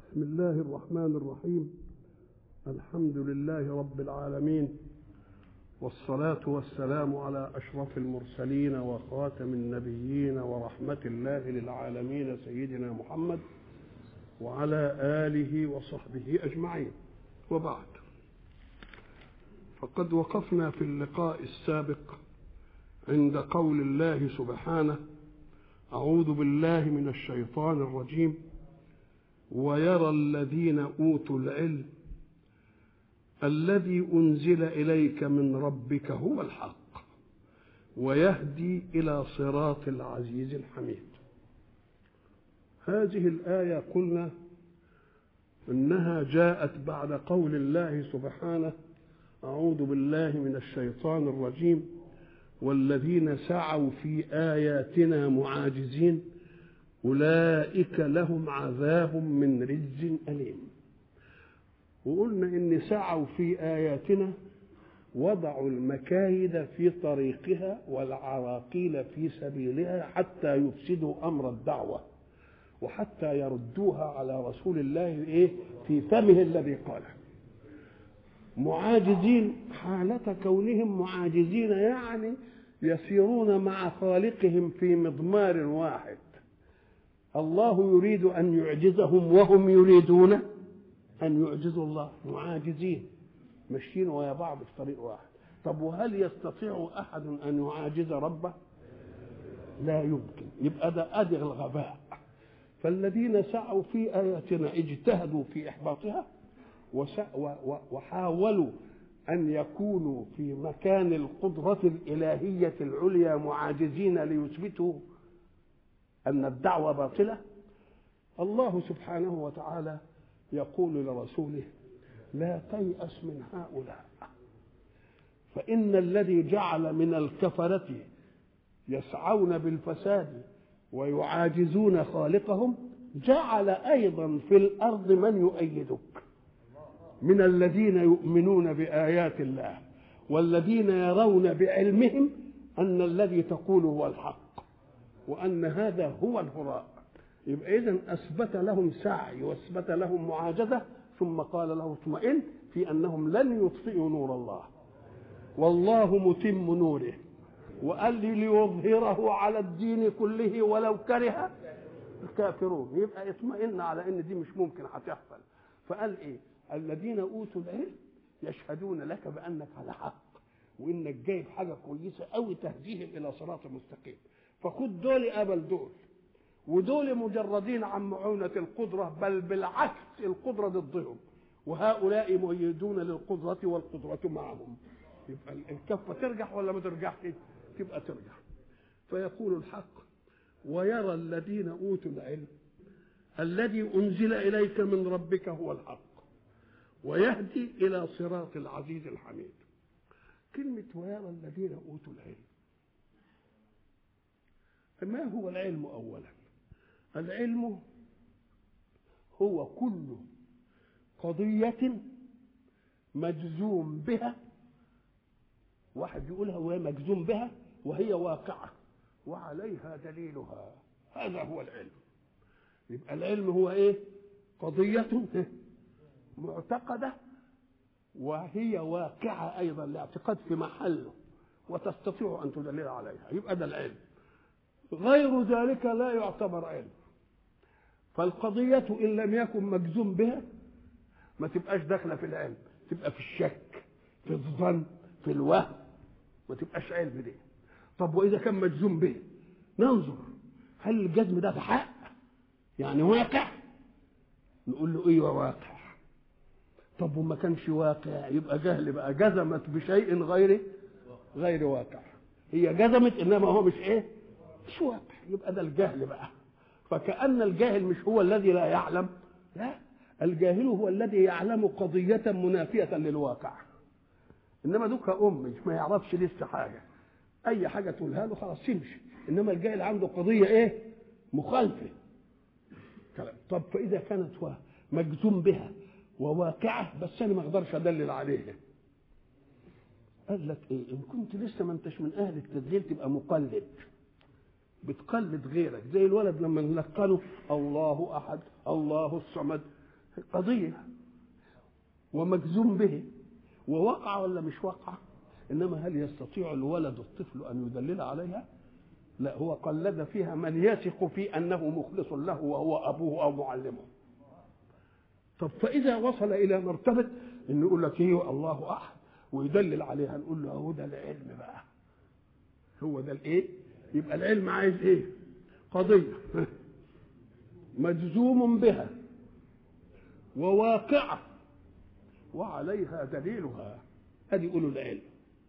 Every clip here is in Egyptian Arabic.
بسم الله الرحمن الرحيم الحمد لله رب العالمين والصلاة والسلام على أشرف المرسلين وخاتم النبيين ورحمة الله للعالمين سيدنا محمد وعلى آله وصحبه أجمعين وبعد فقد وقفنا في اللقاء السابق عند قول الله سبحانه أعوذ بالله من الشيطان الرجيم ويرى الذين أوتوا العلم الذي أنزل إليك من ربك هو الحق ويهدي إلى صراط العزيز الحميد هذه الآية قلنا إنها جاءت بعد قول الله سبحانه أعوذ بالله من الشيطان الرجيم والذين سعوا في آياتنا معاجزين أولئك لهم عذاب من رجز أليم وقلنا إن سعوا في آياتنا وضعوا المكايد في طريقها والعراقيل في سبيلها حتى يفسدوا أمر الدعوة وحتى يردوها على رسول الله إيه في فمه الذي قاله معاجزين حالة كونهم معاجزين يعني يسيرون مع خالقهم في مضمار واحد الله يريد أن يعجزهم وهم يريدون أن يعجزوا الله معاجزين ماشيين ويا بعض في طريق واحد طب وهل يستطيع أحد أن يعاجز ربه لا يمكن يبقى ده أدي الغباء فالذين سعوا في آياتنا اجتهدوا في إحباطها وحاولوا أن يكونوا في مكان القدرة الإلهية العليا معاجزين ليثبتوا أن الدعوة باطلة الله سبحانه وتعالى يقول لرسوله لا تيأس من هؤلاء فإن الذي جعل من الكفرة يسعون بالفساد ويعاجزون خالقهم جعل أيضا في الأرض من يؤيدك من الذين يؤمنون بآيات الله والذين يرون بعلمهم أن الذي تقول هو الحق وأن هذا هو الهراء يبقى إذا أثبت لهم سعي وأثبت لهم معاجزة ثم قال له اطمئن في أنهم لن يطفئوا نور الله والله متم نوره وقال لي ليظهره على الدين كله ولو كره الكافرون يبقى اطمئن على ان دي مش ممكن هتحصل فقال ايه الذين اوتوا العلم يشهدون لك بانك على حق وانك جايب حاجه كويسه قوي تهديهم الى صراط مستقيم فخد دول قبل دول ودول مجردين عن معونة القدرة بل بالعكس القدرة ضدهم وهؤلاء مؤيدون للقدرة والقدرة معهم يبقى الكفة ترجح ولا ما ترجحش تبقى ترجح فيقول الحق ويرى الذين أوتوا العلم الذي أنزل إليك من ربك هو الحق ويهدي إلى صراط العزيز الحميد كلمة ويرى الذين أوتوا العلم ما هو العلم أولا العلم هو كل قضية مجزوم بها واحد يقولها وهي مجزوم بها وهي واقعة وعليها دليلها هذا هو العلم يبقى العلم هو ايه قضية معتقدة وهي واقعة أيضا لاعتقاد في محله وتستطيع أن تدلل عليها يبقى ده العلم غير ذلك لا يعتبر علم فالقضية إن لم يكن مجزوم بها ما تبقاش داخلة في العلم تبقى في الشك في الظن في الوهم ما تبقاش علم دي طب وإذا كان مجزوم به ننظر هل الجزم ده بحق يعني واقع نقول له ايوه واقع طب وما كانش واقع يبقى جهل بقى جزمت بشيء غير غير واقع هي جزمت انما هو مش ايه مش واقع يبقى ده الجهل بقى فكأن الجاهل مش هو الذي لا يعلم لا الجاهل هو الذي يعلم قضية منافية للواقع انما دوك ام ما يعرفش لسه حاجة اي حاجة تقولها له خلاص يمشي انما الجاهل عنده قضية ايه مخالفة كلام طب فاذا كانت مجزوم بها وواقعة بس انا ما اقدرش ادلل عليها قال لك ايه ان كنت لسه ما انتش من اهل التدليل تبقى مقلد بتقلد غيرك زي الولد لما نلقنه الله احد الله الصمد قضية ومجزوم به ووقع ولا مش وقع إنما هل يستطيع الولد الطفل أن يدلل عليها لا هو قلد فيها من يثق في أنه مخلص له وهو أبوه أو معلمه طب فإذا وصل إلى مرتبة إنه يقول لك إيه الله أحد ويدلل عليها نقول له هو ده العلم بقى هو ده الإيه يبقى العلم عايز إيه قضية مجزوم بها وواقعة وعليها دليلها هذه يقولوا العلم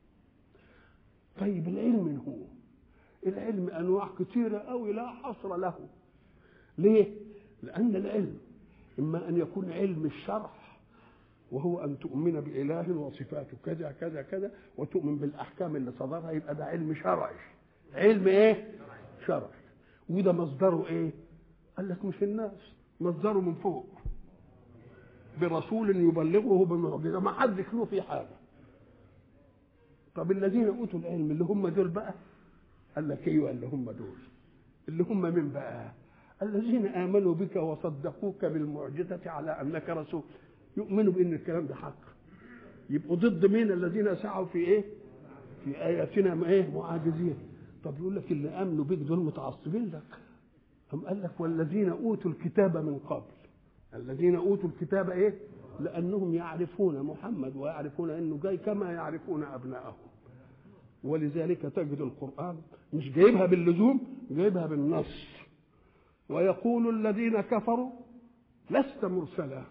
طيب العلم من هو العلم انواع كثيره قوي لا حصر له ليه لان العلم اما ان يكون علم الشرح وهو ان تؤمن باله وصفاته كذا كذا كذا وتؤمن بالاحكام اللي صدرها يبقى ده علم شرعي علم ايه شرعي وده مصدره ايه قال لك مش الناس مصدره من فوق برسول يبلغه بمعجزه ما حدش له في حاجه طب الذين اوتوا العلم اللي هم دول بقى قال لك ايوه اللي هم دول اللي هم من بقى الذين امنوا بك وصدقوك بالمعجزه على انك رسول يؤمنوا بان الكلام ده حق يبقوا ضد مين الذين سعوا في ايه في اياتنا ايه معاجزين طب يقول لك اللي امنوا بك دول متعصبين لك أم قال لك والذين اوتوا الكتاب من قبل الذين اوتوا الكتاب ايه لانهم يعرفون محمد ويعرفون انه جاي كما يعرفون ابنائهم ولذلك تجد القران مش جايبها باللزوم جايبها بالنص ويقول الذين كفروا لست مرسلا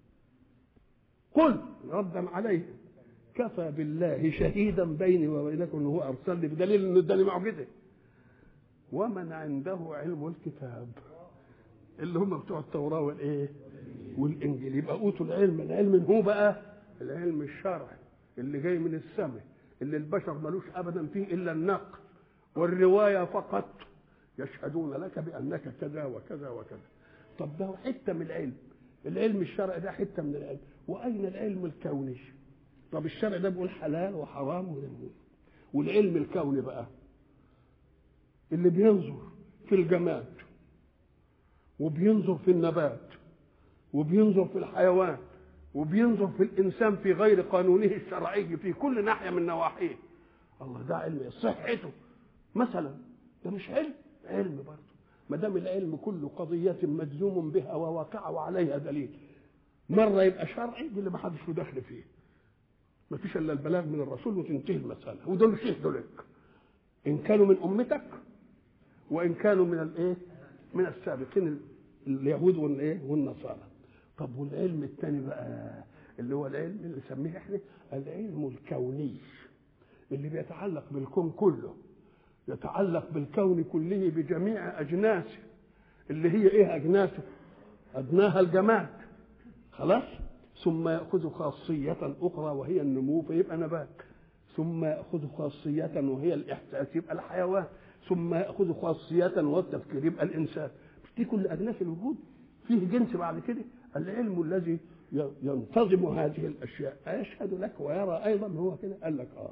قل ردا عليه كفى بالله شهيدا بيني وبينكم انه هو ارسلني بدليل انه اداني معجزه ومن عنده علم الكتاب اللي هم بتوع التوراه والايه والانجيل يبقى اوتوا العلم العلم هو بقى العلم الشرعي اللي جاي من السماء اللي البشر ملوش ابدا فيه الا النقل والروايه فقط يشهدون لك بانك كذا وكذا وكذا طب ده حته من العلم العلم الشرعي ده حته من العلم واين العلم الكوني طب الشرع ده بيقول حلال وحرام وذنب والعلم الكوني بقى اللي بينظر في الجماد وبينظر في النبات وبينظر في الحيوان وبينظر في الانسان في غير قانونه الشرعي في كل ناحيه من نواحيه الله ده علم صحته مثلا ده مش علم علم برضه ما دام العلم كله قضيه مجزوم بها وواقعه وعليها دليل مره يبقى شرعي دي اللي ما حدش له دخل فيه ما فيش الا البلاغ من الرسول وتنتهي المساله ودول شهدوا لك ان كانوا من امتك وان كانوا من الايه من السابقين اليهود والايه والنصارى طب والعلم الثاني بقى اللي هو العلم اللي نسميه احنا العلم الكوني اللي بيتعلق بالكون كله يتعلق بالكون كله بجميع اجناسه اللي هي ايه اجناسه ادناها الجماد خلاص ثم ياخذ خاصيه اخرى وهي النمو فيبقى نبات ثم ياخذ خاصيه وهي الاحساس يبقى الحيوان ثم ياخذ خاصيه والتفكير يبقى الانسان مش دي كل اجناس الوجود فيه جنس بعد كده العلم الذي ينتظم هذه الاشياء ايشهد لك ويرى ايضا هو كده قال لك اه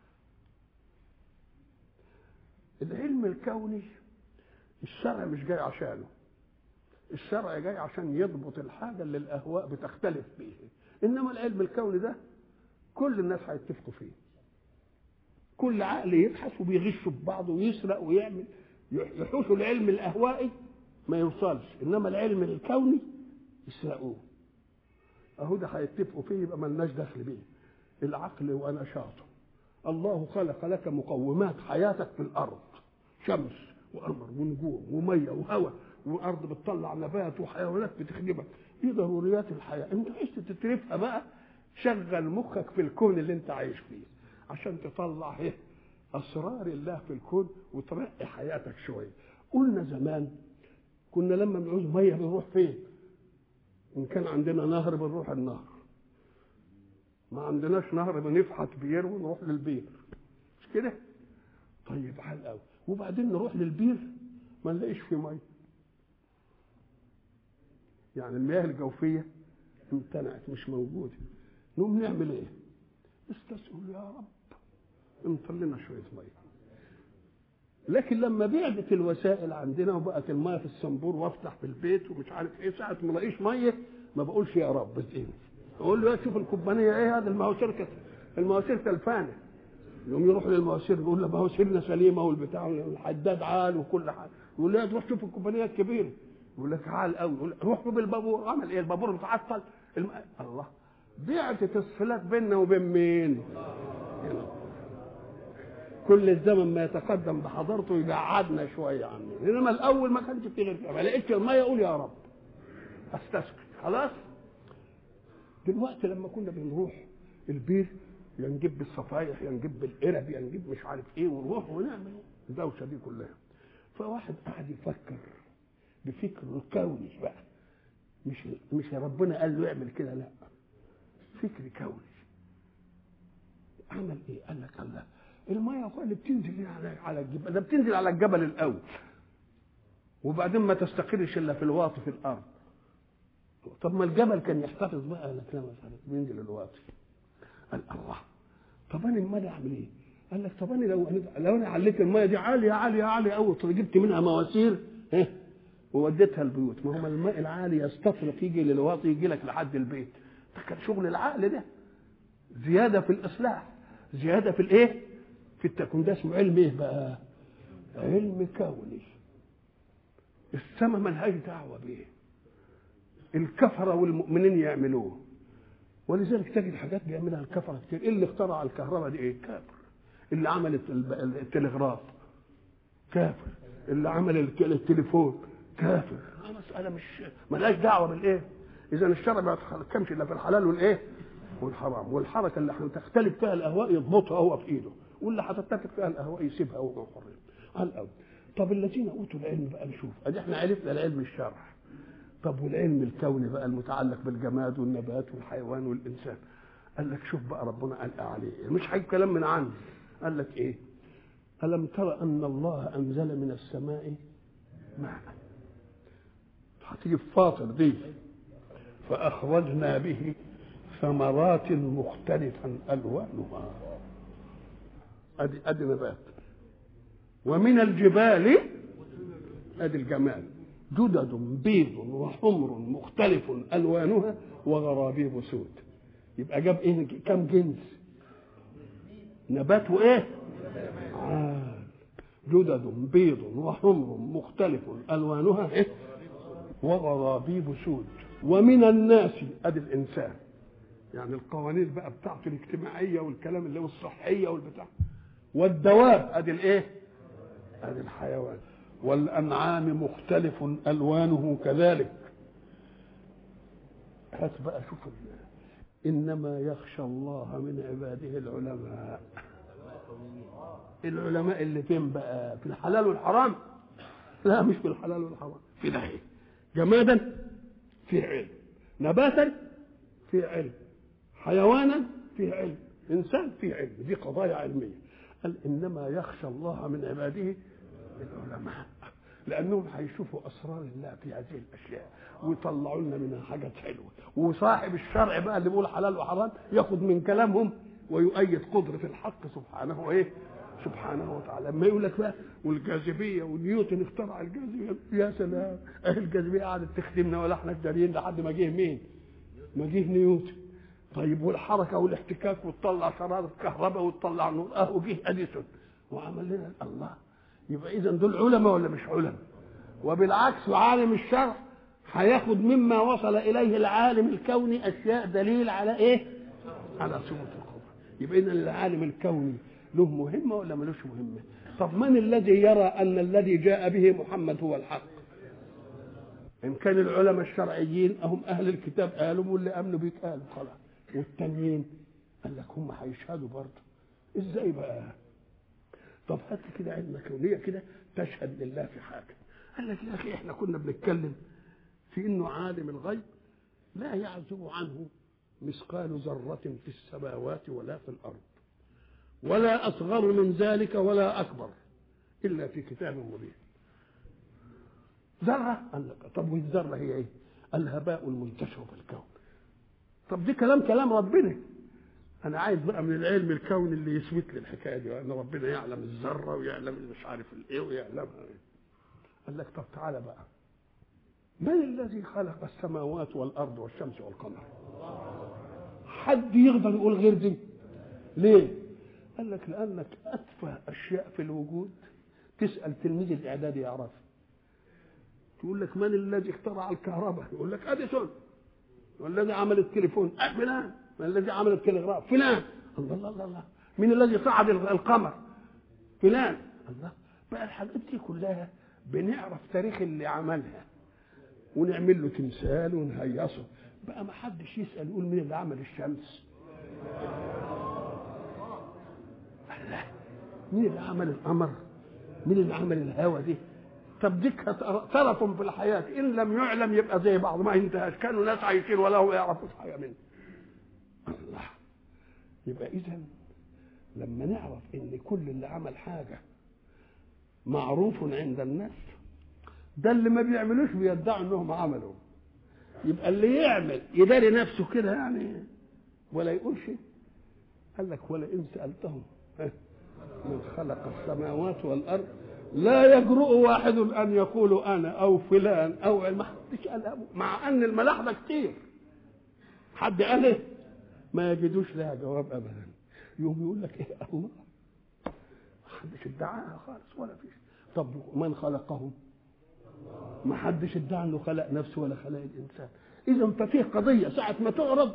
العلم الكوني الشرع مش جاي عشانه الشرع جاي عشان يضبط الحاجه اللي الاهواء بتختلف فيه انما العلم الكوني ده كل الناس هيتفقوا فيه كل عقل يبحث وبيغشوا في بعضه ويسرق ويعمل يحوشوا العلم الاهوائي ما يوصلش انما العلم الكوني يسرقوه اهو ده هيتفقوا فيه يبقى ملناش دخل بيه العقل ونشاطه الله خلق لك مقومات حياتك في الارض شمس وقمر ونجوم وميه وهواء وارض بتطلع نبات وحيوانات بتخدمك دي ضروريات الحياه انت عايز تترفها بقى شغل مخك في الكون اللي انت عايش فيه عشان تطلع ايه اسرار الله في الكون وترقي حياتك شويه قلنا زمان كنا لما بنعوز ميه بنروح فين ان كان عندنا نهر بنروح النهر ما عندناش نهر بنفحت بير ونروح للبير مش كده طيب حال قوي وبعدين نروح للبير ما نلاقيش فيه ميه يعني المياه الجوفيه امتنعت مش موجوده نقوم نعمل ايه استسقوا يا رب امطر لنا شويه ميه لكن لما بعدت الوسائل عندنا وبقت الميه في الصنبور وافتح في البيت ومش عارف ايه ساعه ما الاقيش ميه ما بقولش يا رب بس اقول له يا شوف الكوبانيه ايه هذا المواسير كده المواسير تلفانه يوم يروح للمواسير يقول له مواسيرنا سليمه والبتاع والحداد عال وكل حاجه يقول له تروح شوف الكوبانيه الكبيره يقول لك عال قوي يقول روح شوف البابور عمل ايه البابور متعطل الم... الله بعت تصفيلات بيننا وبين مين؟ كل الزمن ما يتقدم بحضرته يبعدنا شويه عنه انما الاول ما كانش في غير كده ما لقيتش الميه اقول يا رب استسقط خلاص دلوقتي لما كنا بنروح البير يا نجيب بالصفايح يا نجيب بالقرب يا نجيب مش عارف ايه ونروح ونعمل الدوشه دي كلها فواحد قعد يفكر بفكر الكوني بقى مش مش ربنا قال له اعمل كده لا فكر كوني عمل ايه؟ قال لك الله الميه هو اللي بتنزل على على الجبل ده بتنزل على الجبل الاول وبعدين ما تستقرش الا في الواطي في الارض طب ما الجبل كان يحتفظ بقى قال لك لا مش عارف بينزل الواطي قال الله طب انا الميه اعمل ايه؟ قال لك طب انا لو لو انا عليت الميه دي عاليه عاليه عاليه قوي جبت منها مواسير ها ووديتها البيوت ما هو الماء العالي يستطرق يجي للواطي يجي لك لحد البيت ده كان شغل العقل ده زياده في الاصلاح زياده في الايه؟ في التكوين ده اسمه علم ايه بقى؟ علم كوني السماء ملهاش دعوه بيه الكفره والمؤمنين يعملوه ولذلك تجد حاجات بيعملها الكفره كتير اللي اخترع الكهرباء دي ايه؟ كافر اللي عمل التلغراف كافر اللي عمل التليفون كافر مسألة مش ملهاش دعوة بالإيه؟ إذا الشرع ما يتحكمش إلا في الحلال والإيه؟ والحرام والحركة اللي هتختلف فيها الأهواء يضبطها هو في إيده واللي هتتفق فيها الأهواء يسيبها وهو حر على الأول طب الذين أوتوا العلم بقى نشوف أدي إحنا عرفنا العلم الشرع طب والعلم الكوني بقى المتعلق بالجماد والنبات والحيوان والإنسان قال لك شوف بقى ربنا قال عليه مش هيجيب كلام من عندي قال لك إيه؟ ألم ترى أن الله أنزل من السماء ماء هتيجي في فاطر دي فأخرجنا به ثمرات مختلفا ألوانها أدي أدي نبات ومن الجبال أدي الجمال جدد بيض وحمر مختلف ألوانها وغرابيب سود يبقى جاب إيه كم جنس نبات وإيه عال جدد بيض وحمر مختلف ألوانها إيه وغرابيب سود ومن الناس ادي الانسان يعني القوانين بقى بتاعته الاجتماعيه والكلام اللي هو الصحيه والبتاع والدواب ادي الايه؟ ادي الحيوان والانعام مختلف الوانه كذلك هات بقى شوف انما يخشى الله من عباده العلماء العلماء اللي فين بقى في الحلال والحرام لا مش في الحلال والحرام في ده جمادا فيه علم نباتا فيه علم حيوانا فيه علم انسان فيه علم دي قضايا علميه قال انما يخشى الله من عباده العلماء لانهم هيشوفوا اسرار الله في هذه الاشياء ويطلعوا لنا منها حاجات حلوه وصاحب الشرع بقى اللي بيقول حلال وحرام ياخد من كلامهم ويؤيد قدره الحق سبحانه ايه سبحانه وتعالى لما يقول لك بقى والجاذبيه ونيوتن اخترع الجاذبيه يا سلام اهي الجاذبيه قعدت تخدمنا ولا احنا داريين لحد ما جه مين؟ ما جه نيوتن طيب والحركه والاحتكاك وتطلع شراره كهرباء وتطلع نور اهو جه اديسون وعمل لنا الله يبقى اذا دول علماء ولا مش علماء؟ وبالعكس عالم الشرع هياخد مما وصل اليه العالم الكوني اشياء دليل على ايه؟ على صفه القدره يبقى اذا العالم الكوني له مهمه ولا ملوش مهمه؟ طب من الذي يرى ان الذي جاء به محمد هو الحق؟ ان كان العلماء الشرعيين هم اهل الكتاب قالوا واللي امنوا بيك قالوا خلاص والتانيين قال لك هم هيشهدوا برضه ازاي بقى؟ طب هات كده علم كونيه كده تشهد لله في حاجه قال لك يا اخي احنا كنا بنتكلم في انه عالم الغيب لا يعزب عنه مثقال ذره في السماوات ولا في الارض ولا اصغر من ذلك ولا اكبر الا في كتاب مبين ذره قال لك طب والذره هي ايه الهباء المنتشر في الكون طب دي كلام كلام ربنا انا عايز بقى من العلم الكوني اللي يثبت لي الحكايه دي وان ربنا يعلم الذره ويعلم مش عارف الايه ويعلمها ايه قال لك طب تعالى بقى من الذي خلق السماوات والارض والشمس والقمر حد يقدر يقول غير دي ليه قال لك لانك اتفه اشياء في الوجود تسال تلميذ الاعداد يعرف تقول لك من الذي اخترع الكهرباء يقول لك اديسون والذي عمل التليفون أه فلان من الذي عمل التلغراف فلان الله الله الله, الله. من الذي صعد القمر فلان الله بقى الحاجات دي كلها بنعرف تاريخ اللي عملها ونعمل له تمثال ونهيصه بقى ما حدش يسال يقول مين اللي عمل الشمس الله مين اللي عمل القمر مين اللي عمل الهوا دي طب ديك طرف في الحياة إن لم يعلم يبقى زي بعض ما انتهاش كانوا ناس عايشين ولا هو يعرفوا حاجة منه الله يبقى إذا لما نعرف إن كل اللي عمل حاجة معروف عند الناس ده اللي ما بيعملوش بيدعوا انهم عملوا يبقى اللي يعمل يداري نفسه كده يعني ولا يقول شيء قال لك ولئن سألتهم من خلق السماوات والأرض لا يجرؤ واحد أن يقول أنا أو فلان أو ما حدش قال أبو مع أن الملاحظة كتير حد قال إيه؟ ما يجدوش لها جواب أبدا يوم يقول لك إيه الله ما حدش ادعاها خالص ولا فيش طب من خلقهم؟ ما حدش ادعى انه خلق نفسه ولا خلق الانسان اذا ففيه قضيه ساعه ما تعرض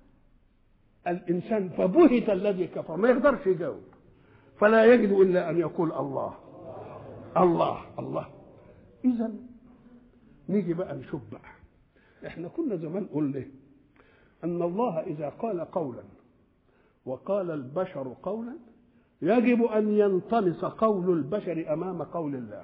الانسان فبهت الذي كفر ما يقدرش يجاوب فلا يجد الا ان يقول الله الله الله اذا نيجي بقى نشوف بقى احنا كنا زمان قلنا ان الله اذا قال قولا وقال البشر قولا يجب ان ينطمس قول البشر امام قول الله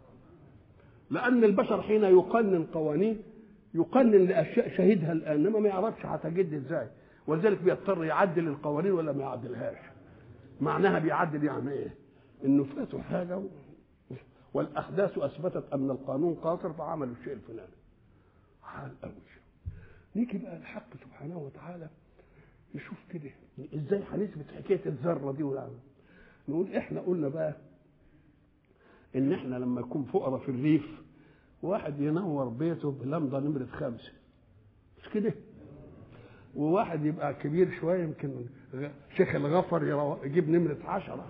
لان البشر حين يقنن قوانين يقنن لاشياء شهدها الان انما ما يعرفش هتجد ازاي ولذلك بيضطر يعدل القوانين ولا ما يعدلهاش معناها بيعدل يعني ايه انه فاتوا حاجه و... والاحداث اثبتت ان القانون قاصر فعملوا الشيء الفلاني حال قوي نيجي بقى الحق سبحانه وتعالى نشوف كده ازاي هنثبت حكايه الذره دي ولا نقول احنا قلنا بقى ان احنا لما يكون فقراء في الريف واحد ينور بيته بلمضه نمره خمسه مش كده وواحد يبقى كبير شويه يمكن شيخ الغفر يجيب نمره عشرة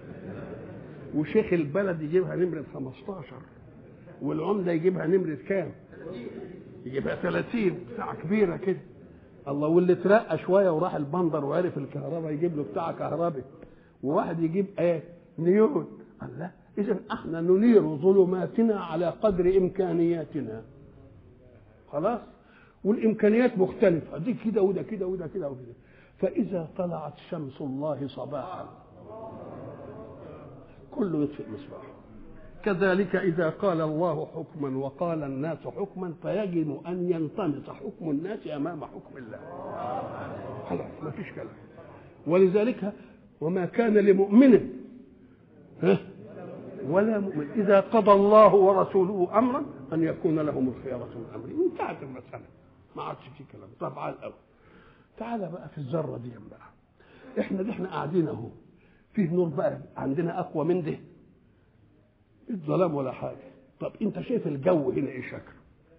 وشيخ البلد يجيبها نمرة 15 والعمدة يجيبها نمرة كام؟ يجيبها 30 بتاعة كبيرة كده الله واللي ترقى شوية وراح البندر وعرف الكهرباء يجيب له بتاع كهرباء وواحد يجيب ايه؟ نيون الله إذا احنا ننير ظلماتنا على قدر إمكانياتنا خلاص؟ والإمكانيات مختلفة دي كده وده كده وده كده وكده فإذا طلعت شمس الله صباحا كله يطفئ مصباحه كذلك إذا قال الله حكما وقال الناس حكما فيجب أن ينطمس حكم الناس أمام حكم الله خلاص ما فيش كلام ولذلك وما كان لمؤمن ها ولا مؤمن إذا قضى الله ورسوله أمرا أن يكون لهم الخيارة من أمره انتهت المسألة ما عادش في كلام طب على الأول تعالى بقى في الذرة دي بقى احنا دي احنا قاعدين اهو فيه نور بقى عندنا اقوى من ده الظلام ولا حاجه طب انت شايف الجو هنا ايه شكله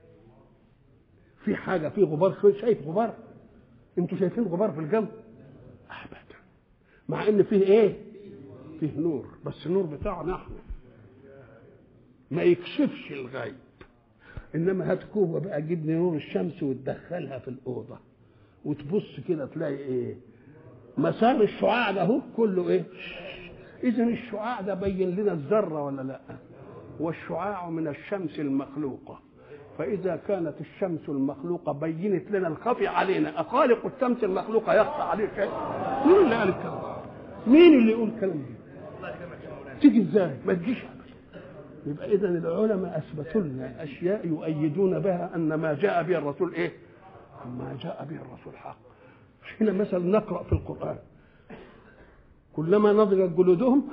في حاجه في غبار شايف غبار انتوا شايفين غبار في الجو ابدا مع ان فيه ايه فيه نور بس النور بتاعنا احنا ما يكشفش الغيب انما هات كوبا بقى جيب لي نور الشمس وتدخلها في الاوضه وتبص كده تلاقي ايه مسار الشعاع ده اهو كله ايه اذا الشعاع ده بين لنا الذره ولا لا والشعاع من الشمس المخلوقه فاذا كانت الشمس المخلوقه بينت لنا الخفي علينا اخالق الشمس المخلوقه يخفى عليه شيء مين اللي قال الكلام مين اللي يقول الكلام ده تيجي ازاي ما تجيش يبقى اذا العلماء اثبتوا لنا اشياء يؤيدون بها ان ما جاء به الرسول ايه ما جاء به الرسول حق هنا مثلا نقرا في القران كلما نضجت جلودهم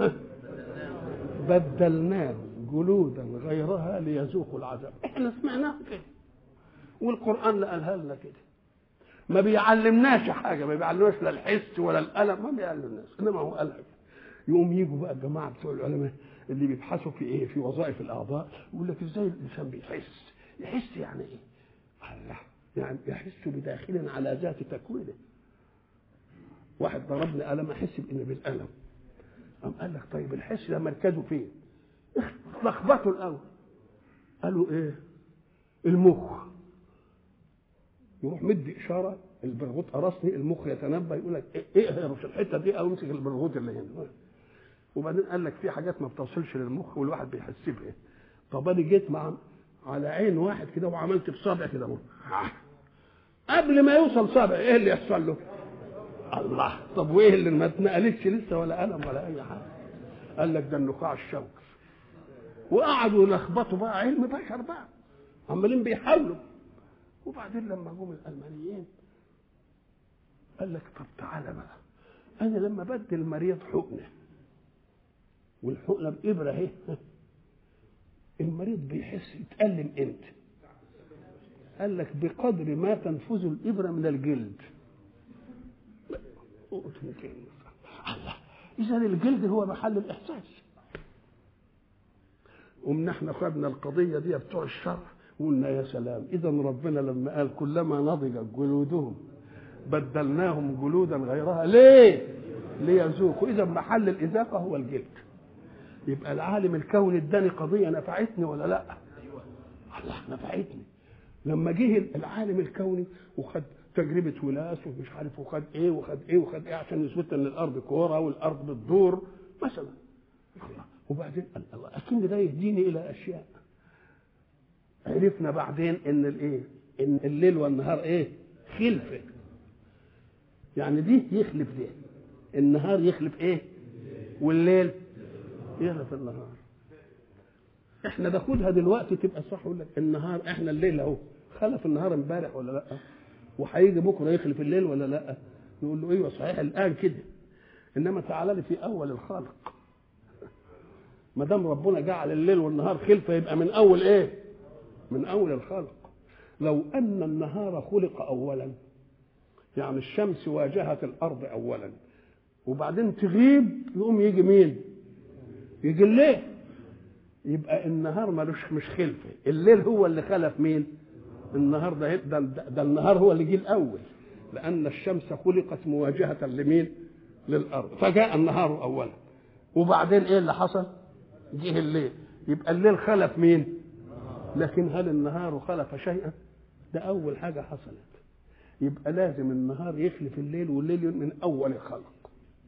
بدلناه جلودا غيرها ليذوقوا العذاب احنا سمعناها كده والقران اللي قالها لنا كده ما بيعلمناش حاجه ما بيعلمناش لا الحس ولا الالم ما بيعلمناش انما هو قالها كده يقوم يجوا بقى الجماعه بتوع العلماء اللي بيبحثوا في ايه في وظائف الاعضاء يقول لك ازاي الانسان بيحس يحس يعني ايه الله يعني يحس بداخل على ذات تكوينه واحد ضربني قلم احس بان بالالم قام قال لك طيب الحس ده مركزه فين لخبطوا الاول قالوا ايه المخ يروح مدي اشاره البرغوث قرصني المخ يتنبه يقول لك ايه اهرش الحته دي او امسك البرغوث اللي هنا وبعدين قال لك في حاجات ما بتوصلش للمخ والواحد بيحس بها طب انا جيت مع على عين واحد كده وعملت بصابع كده اهو قبل ما يوصل صابع ايه اللي يحصل له؟ الله طب وايه اللي ما اتنقلتش لسه ولا قلم ولا اي حاجه قال لك ده النخاع الشوكي وقعدوا يلخبطوا بقى علم بشر بقى عمالين بيحاولوا وبعدين لما جم الالمانيين قال لك طب تعالى بقى انا لما بدي المريض حقنه والحقنه بابره اهي المريض بيحس يتألم امتى قال لك بقدر ما تنفذ الابره من الجلد الله اذا الجلد هو محل الاحساس ومن احنا خدنا القضيه دي بتوع الشرع وقلنا يا سلام اذا ربنا لما قال كلما نضجت جلودهم بدلناهم جلودا غيرها ليه ليذوقوا اذا محل الاذاقه هو الجلد يبقى العالم الكوني اداني قضيه نفعتني ولا لا الله نفعتني لما جه العالم الكوني وخد تجربه ولاس ومش عارف وخد ايه وخد ايه وخد ايه عشان يثبت ان الارض كوره والارض بتدور مثلا الله وبعدين الله اكن ده يهديني الى اشياء عرفنا بعدين ان الايه ان الليل والنهار ايه خلفه يعني دي يخلف دي النهار يخلف ايه والليل يخلف النهار احنا ناخدها دلوقتي تبقى صح يقول لك النهار احنا الليل اهو خلف النهار امبارح ولا لا وهيجي بكره يخلف الليل ولا لا نقول له ايوه صحيح الان كده انما تعالى لي في اول الخلق ما دام ربنا جعل الليل والنهار خلفه يبقى من اول ايه من اول الخلق لو ان النهار خلق اولا يعني الشمس واجهت الارض اولا وبعدين تغيب يقوم يجي مين يجي الليل يبقى النهار ملوش مش خلفه الليل هو اللي خلف مين النهار ده, ده, ده, ده النهار هو اللي جه الاول لان الشمس خلقت مواجهه لمين للارض فجاء النهار اولا وبعدين ايه اللي حصل جه الليل يبقى الليل خلف مين لكن هل النهار خلف شيئا ده اول حاجه حصلت يبقى لازم النهار يخلف الليل والليل من اول الخلق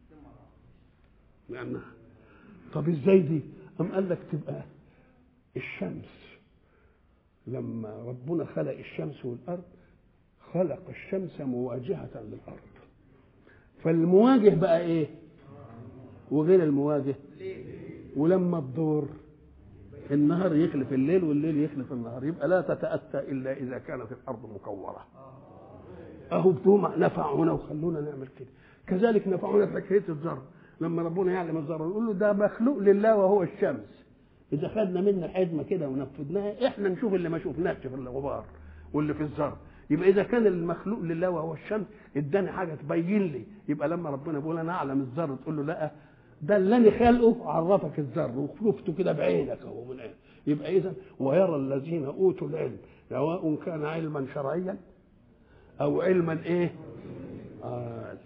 لانها طب ازاي دي ام قال لك تبقى الشمس لما ربنا خلق الشمس والارض خلق الشمس مواجهه للارض فالمواجه بقى ايه وغير المواجه ولما تدور النهار يخلف الليل والليل يخلف النهار يبقى لا تتأتى إلا إذا كانت الأرض مكورة أهو بتوم نفعونا وخلونا نعمل كده كذلك نفعونا في حكاية الذر لما ربنا يعلم الذر نقول له ده مخلوق لله وهو الشمس إذا خدنا منه حزمة كده ونفذناها إحنا نشوف اللي ما شفناش في الغبار واللي في الذر يبقى إذا كان المخلوق لله وهو الشمس اداني حاجة تبين لي يبقى لما ربنا بيقول أنا أعلم الذر تقول له لا ده اللي انا خلقه عرفك الذر وشفته كده بعينك اهو من عين. يبقى اذا ويرى الذين اوتوا العلم سواء كان علما شرعيا او علما ايه آه.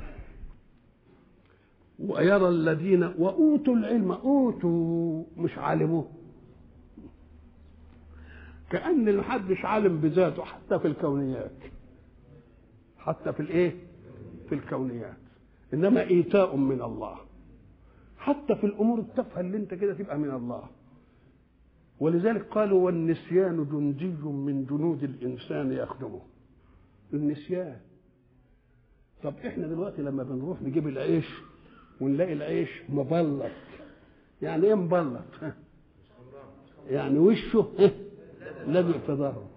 ويرى الذين واوتوا العلم اوتوا مش علموه كان محدش عالم بذاته حتى في الكونيات حتى في الايه في الكونيات انما ايتاء من الله حتى في الامور التافهه اللي انت كده تبقى من الله ولذلك قالوا والنسيان جندي من جنود الانسان يخدمه النسيان طب احنا دلوقتي لما بنروح نجيب العيش ونلاقي العيش مبلط يعني ايه مبلط يعني وشه لازق في ظهره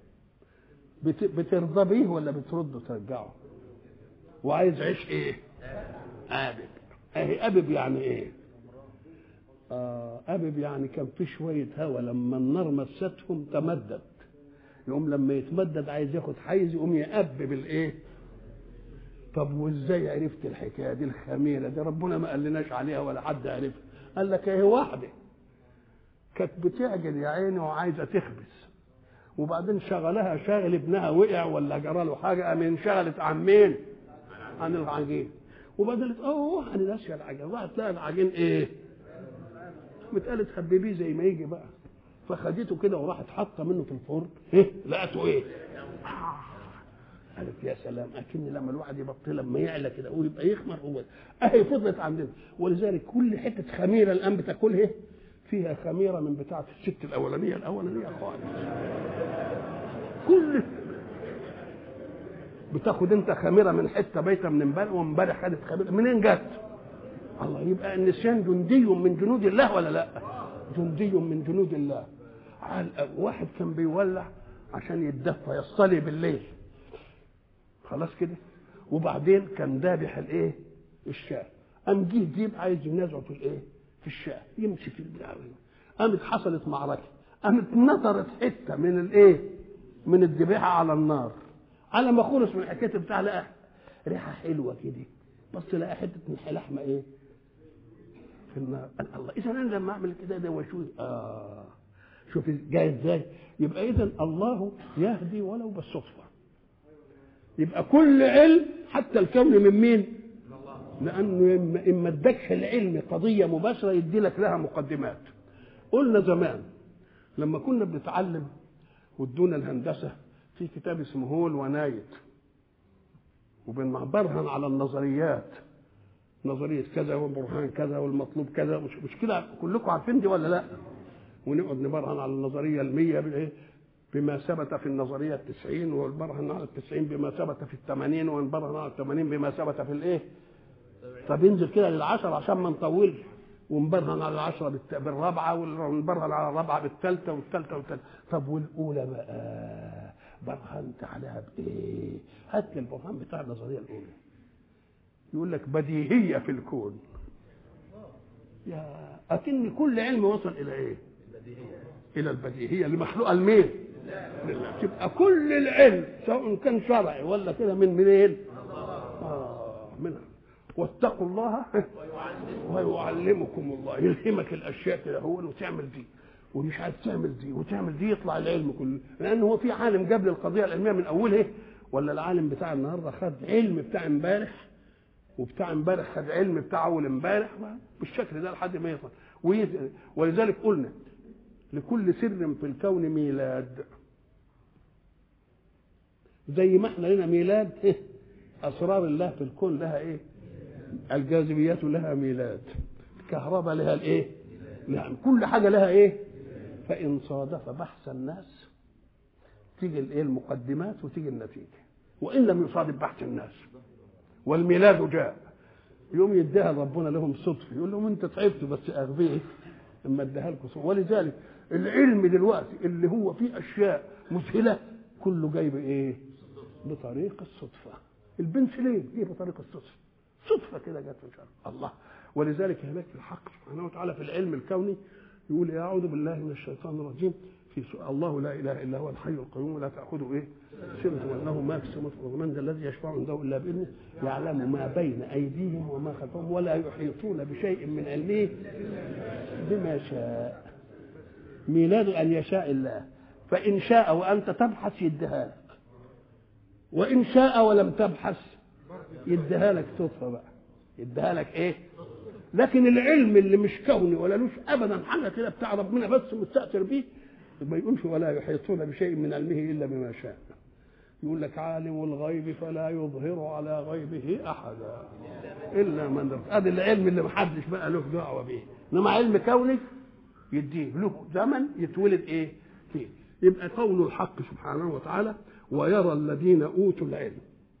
بترضى بيه ولا بترده ترجعه وعايز عيش ايه عابد اهي ابب يعني ايه آه ابب يعني كان في شويه هواء لما النار مستهم تمدد يقوم لما يتمدد عايز ياخد حيز يقوم يأبب الايه طب وازاي عرفت الحكايه دي الخميره دي ربنا ما قالناش عليها ولا حد عرفها قال لك اهي واحده كانت بتعجل يا عيني وعايزه تخبز وبعدين شغلها شاغل ابنها وقع ولا جرى له حاجه قام انشغلت عن مين؟ عن العجين وبعدين قالت اوه انا ناسيه العجين راحت تلاقي العجين ايه؟ قالت حبيبيه زي ما يجي بقى فخدته كده وراحت حاطه منه في الفرن ايه لقته ايه؟ قالت يا سلام اكن لما الواحد يبطل لما يعلى كده ويبقى يخمر هو اهي فضلت عندنا ولذلك كل حته خميره الان بتاكلها فيها خميره من بتاعه الست الاولانيه الاولانيه خالص كل بتاخد انت خميره من حته بيته من امبارح وامبارح خدت خميره منين جت؟ الله يبقى النسيان جندي من جنود الله ولا لا؟ جندي من جنود الله واحد كان بيولع عشان يتدفى يصلي بالليل خلاص كده وبعدين كان ذابح الايه الشاه قام جه ديب عايز ينازعه في الايه في الشاه يمسك البتاع قامت حصلت معركه قامت نطرت حته من الايه من الذبيحه على النار على ما خلص من الحكايه بتاع لقى ريحه حلوه كده بص لقى حته من لحمه ايه في النار قال الله اذا انا لما اعمل كده ده وشوي اه شوف جاي ازاي يبقى اذا الله يهدي ولو بالصدفه يبقى كل علم حتى الكون من مين لانه اما اما ادكش العلم قضيه مباشره يدي لك لها مقدمات قلنا زمان لما كنا بنتعلم وادونا الهندسه في كتاب اسمه هول ونايت وبنبرهن على النظريات نظريه كذا وبرهان كذا والمطلوب كذا مش مش كده كلكم عارفين دي ولا لا؟ ونقعد نبرهن على النظريه المية بالايه؟ بما ثبت في النظريه التسعين ونبرهن على التسعين بما ثبت في الثمانين ونبرهن على الثمانين بما ثبت في الايه؟ طب ينزل كده للعشرة عشان ما نطولش ونبرهن على العشرة بالت... بالرابعة ونبرهن على الرابعة بالثالثة والثالثة والثالثة طب والأولى بقى برهنت عليها بإيه؟ هات لي البرهان بتاع النظرية الأولى يقول لك بديهية في الكون يا أكن كل علم وصل إلى إيه؟ إلى البديهية اللي مخلوقة لمين؟ لله تبقى كل العلم سواء كان شرعي ولا كده من منين؟ آه منها واتقوا الله ويعلمكم الله يلهمك الاشياء كده هو وتعمل دي ومش عايز تعمل دي وتعمل دي يطلع العلم كله لان هو في عالم جاب لي القضيه العلميه من اولها ولا العالم بتاع النهارده خد علم بتاع امبارح وبتاع امبارح خد علم بتاع اول امبارح بالشكل ده لحد ما يطلع ولذلك قلنا لكل سر في الكون ميلاد زي ما احنا لنا ميلاد اسرار الله في الكون لها ايه الجاذبيات لها ميلاد الكهرباء لها الايه يعني كل حاجه لها ايه فان صادف بحث الناس تيجي الايه المقدمات وتيجي النتيجه وان لم يصادف بحث الناس والميلاد جاء يوم يديها ربنا لهم صدفه يقول لهم انت تعبتوا بس اغبيه اما اديها لكم ولذلك العلم دلوقتي اللي هو فيه اشياء مذهله كله جاي بايه بطريق الصدفه البنسلين جه بطريق الصدفه صدفه كده جت في شر الله ولذلك هناك الحق سبحانه وتعالى في العلم الكوني يقول اعوذ بالله من الشيطان الرجيم في الله لا اله الا هو الحي القيوم لا تاخذه ايه سنه وانه ما في السماوات والارض من ذا الذي يشفع عنده الا باذنه يعلم ما بين ايديهم وما خلفهم ولا يحيطون بشيء من علمه بما شاء ميلاد ان يشاء الله فان شاء وانت تبحث يديها لك وان شاء ولم تبحث يديها لك صدفه بقى يديها لك ايه لكن العلم اللي مش كوني ولا لوش ابدا حاجه كده بتاع ربنا بس مستاثر بيه ما يقولش ولا يحيطون بشيء من علمه الا بما شاء يقول لك عالم الغيب فلا يظهر على غيبه احدا الا من ادي العلم اللي محدش بقى له دعوه به انما علم كوني يديه له زمن يتولد ايه فيه يبقى قول الحق سبحانه وتعالى ويرى الذين اوتوا العلم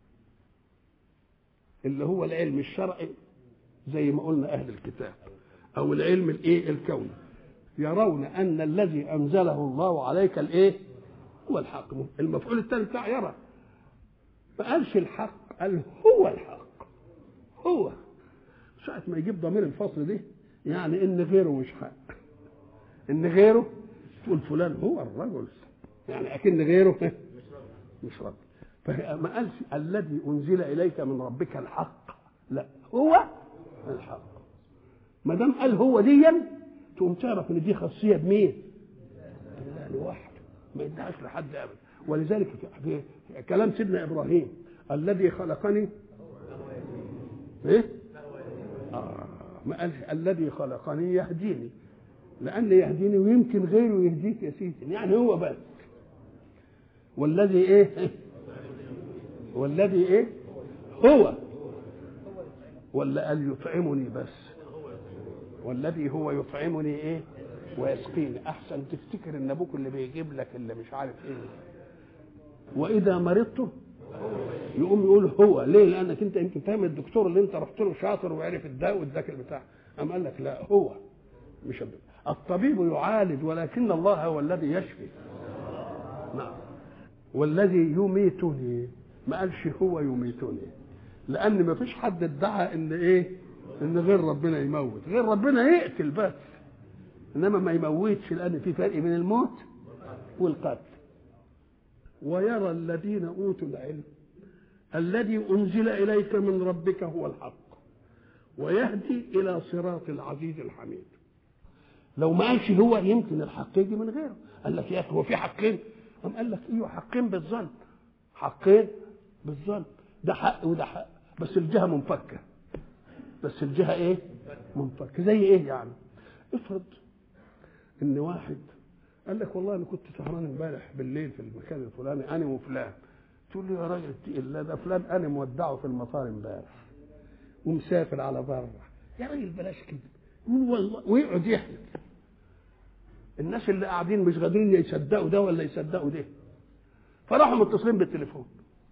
اللي هو العلم الشرعي زي ما قلنا اهل الكتاب او العلم الايه الكوني يرون ان الذي انزله الله عليك الايه هو الحق المفعول الثاني بتاع يرى ما قالش الحق قال هو الحق هو ساعة ما يجيب ضمير الفصل دي يعني ان غيره مش حق ان غيره تقول فلان هو الرجل يعني اكن غيره مش رب فما قالش الذي انزل اليك من ربك الحق لا هو الحق ما دام قال هو ديا تقوم تعرف ان دي خاصيه بمين؟ بالله لوحده ما يدعش لحد ابدا ولذلك في كلام سيدنا ابراهيم الذي خلقني ايه آه ما قالش الذي خلقني يهديني لان يهديني ويمكن غيره يهديك يا سيدي يعني هو بس والذي ايه والذي ايه هو ولا قال يطعمني بس والذي هو يطعمني ايه ويسقيني احسن تفتكر ان ابوك اللي بيجيب لك اللي مش عارف ايه واذا مرضت يقوم يقول هو ليه لانك انت يمكن فاهم الدكتور اللي انت رحت له شاطر وعرف الدواء واداك البتاع قام قال لك لا هو مش الدكتور. الطبيب يعالج ولكن الله هو الذي يشفي نعم والذي يميتني ما قالش هو يميتني لان ما فيش حد ادعى ان ايه ان غير ربنا يموت غير ربنا يقتل بس انما ما يموتش لان في فرق بين الموت والقتل ويرى الذين اوتوا العلم الذي انزل اليك من ربك هو الحق ويهدي الى صراط العزيز الحميد لو ما قالش هو يمكن الحق يجي من غيره قال لك يا اخي هو في حقين قام قال لك ايوه حقين بالظن حقين بالظن ده حق وده حق بس الجهه منفكه بس الجهه ايه منفكه زي ايه يعني افرض ان واحد قال لك والله انا كنت سهران امبارح بالليل في المكان الفلاني انا وفلان تقول له يا راجل اتقي الله ده فلان انا مودعه في المطار امبارح ومسافر على بره يا راجل بلاش كده يقول والله ويقعد يحلف الناس اللي قاعدين مش قادرين يصدقوا ده ولا يصدقوا ده فراحوا متصلين بالتليفون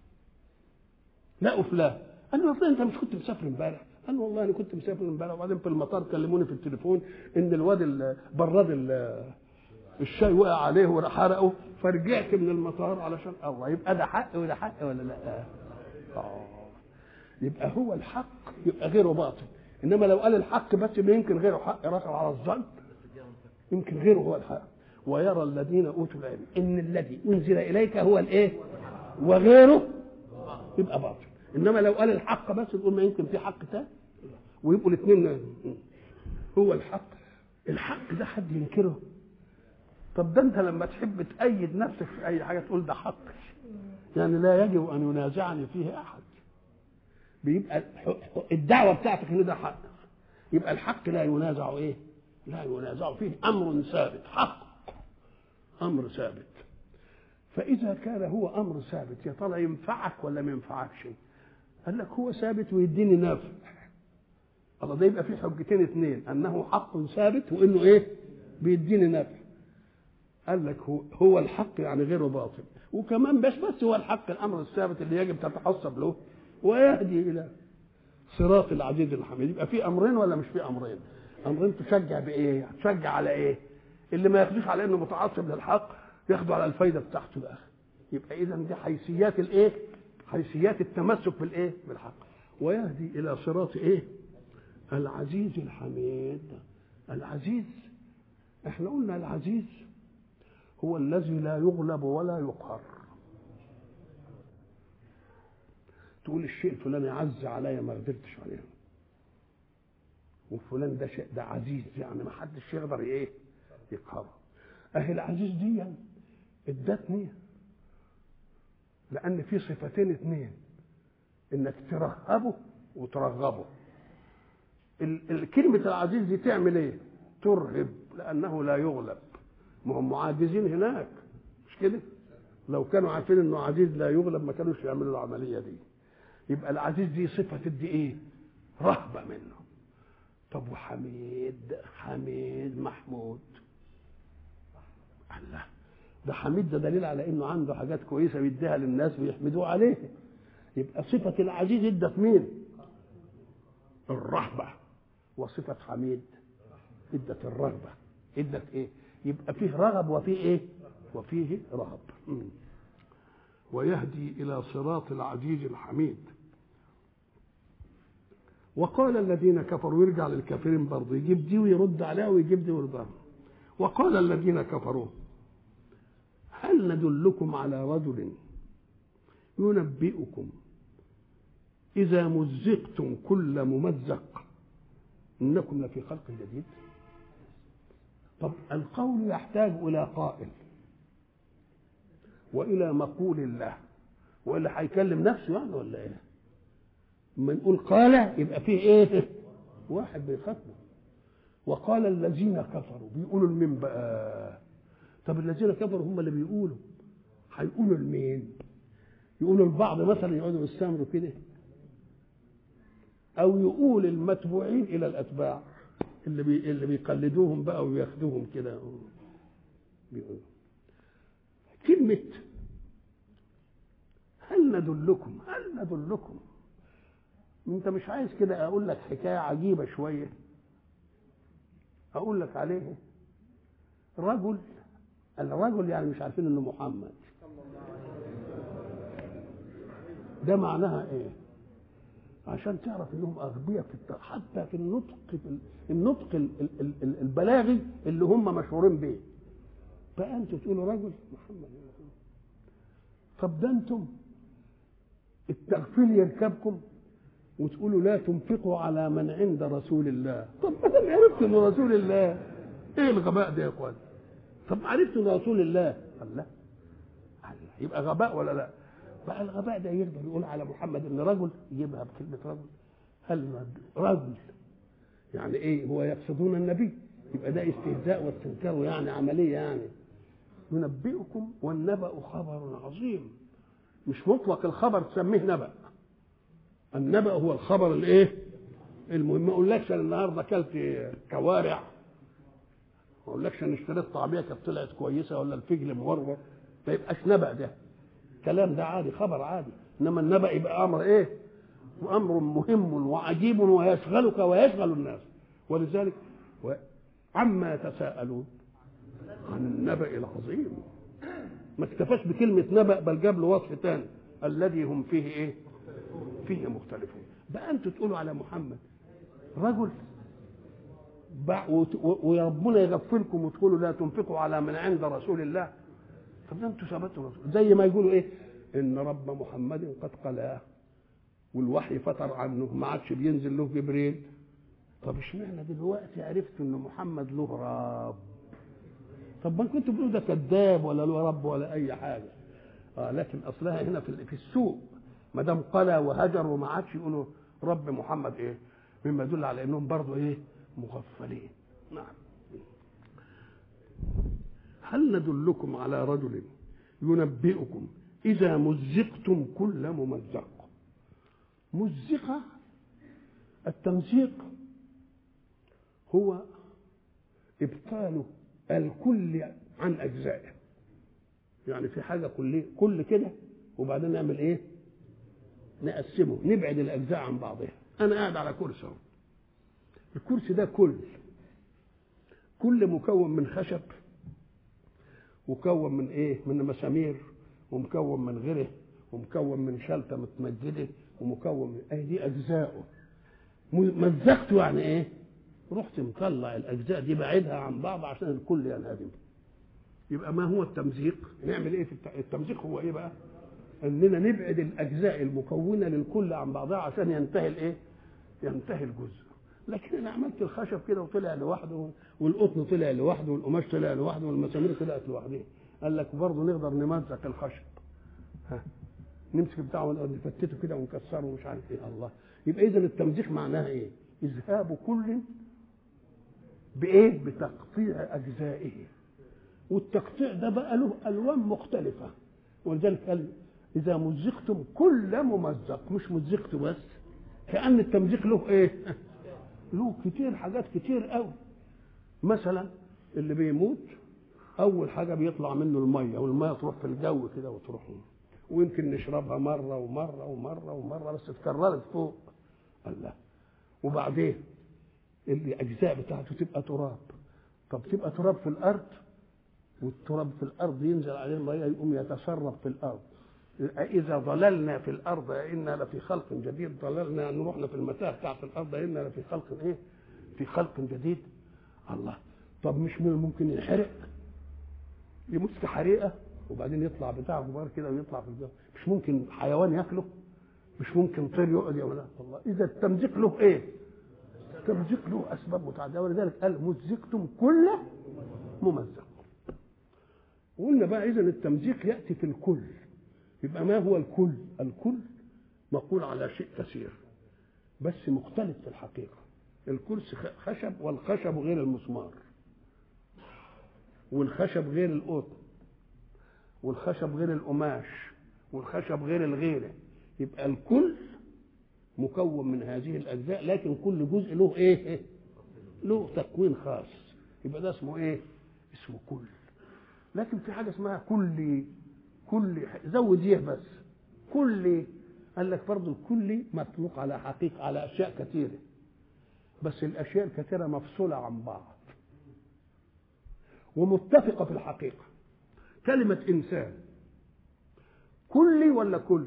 لقوا فلان قال له يا فلان انت مش كنت مسافر امبارح قال له والله انا كنت مسافر امبارح وبعدين في المطار كلموني في التليفون ان الواد ال- براد ال- الشاي وقع عليه وحرقه فرجعت من المطار علشان الله يبقى ده حق وده حق ولا لا؟ اه يبقى هو الحق يبقى غيره باطل انما لو قال الحق بس يبقى يمكن غيره حق ركب على الظن يمكن غيره هو الحق ويرى الذين اوتوا العلم ان الذي انزل اليك هو الايه وغيره يبقى باطل انما لو قال الحق بس تقول ما يمكن في حق تاني ويبقوا الاثنين هو الحق الحق ده حد ينكره طب ده انت لما تحب تأيد نفسك في اي حاجه تقول ده حق يعني لا يجب ان ينازعني فيه احد بيبقى الدعوه بتاعتك ان ده حق يبقى الحق لا ينازع ايه لا ينازع فيه امر ثابت حق امر ثابت فاذا كان هو امر ثابت يا ترى ينفعك ولا ما ينفعكش قال لك هو ثابت ويديني نفع الله ده يبقى فيه حجتين اثنين انه حق ثابت وانه ايه بيديني نفع قال لك هو, هو الحق يعني غيره باطل وكمان بس بس هو الحق الامر الثابت اللي يجب تتحسب له ويهدي الى صراط العزيز الحميد يبقى في امرين ولا مش في امرين امرين تشجع بايه تشجع على ايه اللي ما ياخدوش على انه متعصب للحق ياخدوا على الفايده بتاعته الاخر يبقى اذا دي حيثيات الايه حيثيات التمسك بالايه بالحق ويهدي الى صراط ايه العزيز الحميد العزيز احنا قلنا العزيز هو الذي لا يغلب ولا يقهر تقول الشيء الفلاني عز عليا ما قدرتش عليه وفلان ده شيء ده عزيز يعني ما حدش يقدر ايه يقهره اهي العزيز دي ادتني لان في صفتين اثنين انك ترهبه وترغبه ال- ال- كلمة العزيز دي تعمل ايه؟ ترهب لأنه لا يغلب ما هم معاجزين هناك مش كده؟ لو كانوا عارفين انه عزيز لا يغلب ما كانوش يعملوا العملية دي يبقى العزيز دي صفة تدي ايه؟ رهبة منه طب وحميد حميد محمود الله ده حميد ده دليل على انه عنده حاجات كويسه بيديها للناس بيحمدوه عليها يبقى صفه العزيز ادت مين الرهبه وصفه حميد ادت الرغبه ادت ايه يبقى فيه رغب وفيه ايه وفيه رهب مم. ويهدي الى صراط العزيز الحميد وقال الذين كفروا يرجع للكافرين برضه يجيب دي ويرد عليها ويجيب دي ويرد عليها وقال الذين كفروا هل ندلكم على رجل ينبئكم إذا مزقتم كل ممزق إنكم لفي خلق جديد طب القول يحتاج إلى قائل والى مقول الله والا هيكلم نفسه يعني ولا ايه لما نقول قال يبقى فيه ايه واحد بيخاطبه وقال الذين كفروا بيقولوا لمين بقى طب الذين كفروا هم اللي بيقولوا هيقولوا لمين يقولوا البعض مثلا يقعدوا يستمروا كده او يقول المتبوعين الى الاتباع اللي بي اللي بيقلدوهم بقى وياخدوهم كده بيقولوا كلمة هل ندلكم هل ندلكم انت مش عايز كده اقول لك حكاية عجيبة شوية اقول لك عليه رجل الرجل يعني مش عارفين انه محمد ده معناها ايه عشان تعرف انهم اغبياء في الت... حتى في النطق في النطق ال- ال- ال- البلاغي اللي هم مشهورين بيه بقى انتوا تقولوا رجل محمد طب ده انتم التغفيل يركبكم وتقولوا لا تنفقوا على من عند رسول الله طب ما دام عرفت انه رسول الله ايه الغباء ده يا اخوان طب عرفت انه رسول الله قال لا قال لا. يبقى غباء ولا لا بقى الغباء ده يقدر يقول على محمد ان رجل يجيبها بكلمه رجل هل رجل يعني ايه هو يقصدون النبي يبقى ده استهزاء واستنكار يعني عمليه يعني ينبئكم والنبأ خبر عظيم مش مطلق الخبر تسميه نبأ النبأ هو الخبر الايه المهم ما اقولكش انا النهارده اكلت كوارع ما اقولكش انا اشتريت طعميه كانت طلعت كويسه ولا الفجل مورور ما يبقاش نبأ ده الكلام ده عادي خبر عادي انما النبأ يبقى امر ايه امر مهم وعجيب ويشغلك ويشغل الناس ولذلك و... عما يتساءلون عن النبأ العظيم ما اكتفاش بكلمة نبأ بل جاب له وصف تاني الذي هم فيه ايه فيه مختلفون بقى انتوا تقولوا على محمد رجل بع- وت- و- وربنا يغفلكم وتقولوا لا تنفقوا على من عند رسول الله طب ده انتوا ثبتوا رسول زي ما يقولوا ايه ان رب محمد قد قلاه والوحي فتر عنه ما عادش بينزل له جبريل طب اشمعنى دلوقتي عرفت ان محمد له رب طب ما كنتوا بتقولوا ده كذاب ولا له رب ولا اي حاجه اه لكن اصلها هنا في في السوق ما دام قلى وهجر وما عادش يقولوا رب محمد ايه مما يدل على انهم برضه ايه مغفلين نعم هل ندلكم على رجل ينبئكم اذا مزقتم كل ممزق مزقه التمزيق هو ابطال الكل عن اجزائه يعني في حاجه كل كل كده وبعدين نعمل ايه نقسمه نبعد الاجزاء عن بعضها انا قاعد على كرسي اهو الكرسي ده كل كل مكون من خشب ومكون من ايه من مسامير ومكون من غيره ومكون من شلته متمجده ومكون من ايه دي اجزاؤه مزقته يعني ايه رحت مطلع الاجزاء دي بعيدها عن بعض عشان الكل ينهدم يبقى ما هو التمزيق نعمل ايه في الت- التمزيق هو ايه بقى اننا نبعد الاجزاء المكونه للكل عن بعضها عشان ينتهي الايه ينتهي الجزء لكن انا عملت الخشب كده وطلع لوحده والقطن طلع لوحده والقماش طلع لوحده والمسامير طلعت لوحدها قال لك برضه نقدر نمزق الخشب ها نمسك بتاعه ونقعد نفتته كده ونكسره ومش عارف ايه الله يبقى اذا التمزيق معناها ايه؟ اذهاب كل بايه؟ بتقطيع اجزائه والتقطيع ده بقى له الوان مختلفه ولذلك قال اذا مزقتم كل ممزق مش مزقت بس كان التمزيق له ايه؟ له كتير حاجات كتير قوي مثلا اللي بيموت اول حاجه بيطلع منه الميه والميه تروح في الجو كده وتروح ويمكن نشربها مره ومره ومره ومره بس اتكررت فوق الله وبعدين الاجزاء بتاعته تبقى تراب طب تبقى تراب في الارض والتراب في الارض ينزل عليه الميه يقوم يتسرب في الارض إذا ضللنا في الأرض إنا لفي خلق جديد ضللنا نروحنا في المتاهة بتاعت الأرض إنا لفي خلق إيه؟ في خلق جديد الله طب مش من ممكن ينحرق يموت في حريقة وبعدين يطلع بتاع غبار كده ويطلع في الجو مش ممكن حيوان ياكله مش ممكن طير يقعد يا ولا الله إذا التمزيق له إيه؟ التمزيق له أسباب متعددة ولذلك قال مزقتم كل ممزق وقلنا بقى اذا التمزيق ياتي في الكل يبقى ما هو الكل الكل مقول على شيء كثير بس مختلف في الحقيقه الكرسي خشب والخشب غير المسمار والخشب غير القطن والخشب غير القماش والخشب غير الغيره يبقى الكل مكون من هذه الاجزاء لكن كل جزء له ايه له تكوين خاص يبقى ده اسمه ايه اسمه كل لكن في حاجه اسمها كلي كلي زود يه بس كلي قال لك برضه الكلي مطلوق على حقيقه على اشياء كثيره بس الاشياء الكثيره مفصوله عن بعض ومتفقه في الحقيقه كلمه انسان كلي ولا كل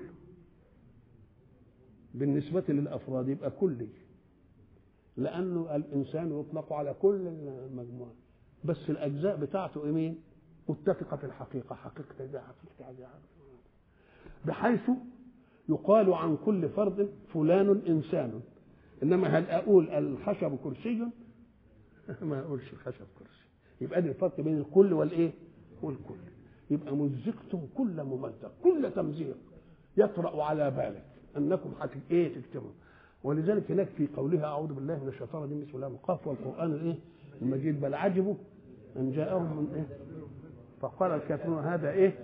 بالنسبه للافراد يبقى كلي لانه الانسان يطلق على كل المجموعه بس الاجزاء بتاعته ايه متفقه في الحقيقه حقيقه دي حقيقه دي بحيث يقال عن كل فرد فلان انسان انما هل اقول الخشب كرسي ما اقولش الخشب كرسي يبقى دي الفرق بين الكل والايه والكل يبقى مزقتم كل ممزق كل تمزيق يطرا على بالك انكم حت ايه تكتبوا ولذلك هناك في قولها اعوذ بالله من الشيطان الرجيم بسم الله القاف والقران الايه المجيد بل عجبوا ان جاءهم من ايه فقال الكافرون هذا ايه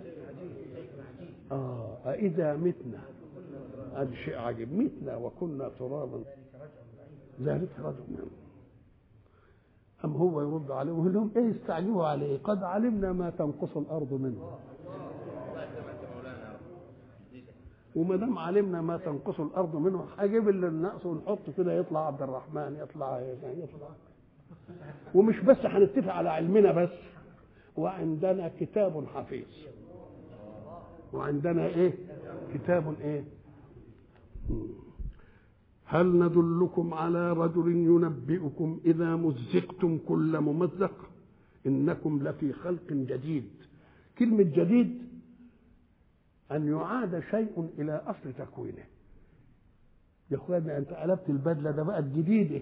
اه أإذا متنا هذا شيء عجيب متنا وكنا ترابا ذلك رجل منهم أم هو يرد عليهم ويقول لهم إيه استعجلوا عليه قد علمنا ما تنقص الأرض منه وما دام علمنا ما تنقص الأرض منه هجيب اللي النقص ونحطه كده يطلع عبد الرحمن يطلع يطلع ومش بس هنتفق على علمنا بس وعندنا كتاب حفيظ وعندنا ايه كتاب ايه هل ندلكم على رجل ينبئكم اذا مزقتم كل ممزق انكم لفي خلق جديد كلمه جديد ان يعاد شيء الى اصل تكوينه يا اخوانا انت قلبت البدله ده بقت جديده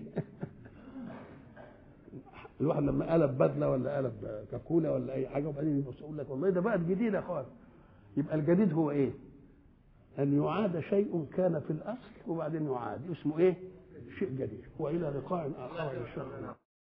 الواحد لما قلب بدله ولا قلب كاكوله ولا اي حاجه وبعدين يبص يقول لك والله ده بقت جديده خالص يبقى الجديد هو ايه؟ ان يعاد شيء كان في الاصل وبعدين يعاد اسمه ايه؟ شيء جديد والى لقاء اخر ان شاء الله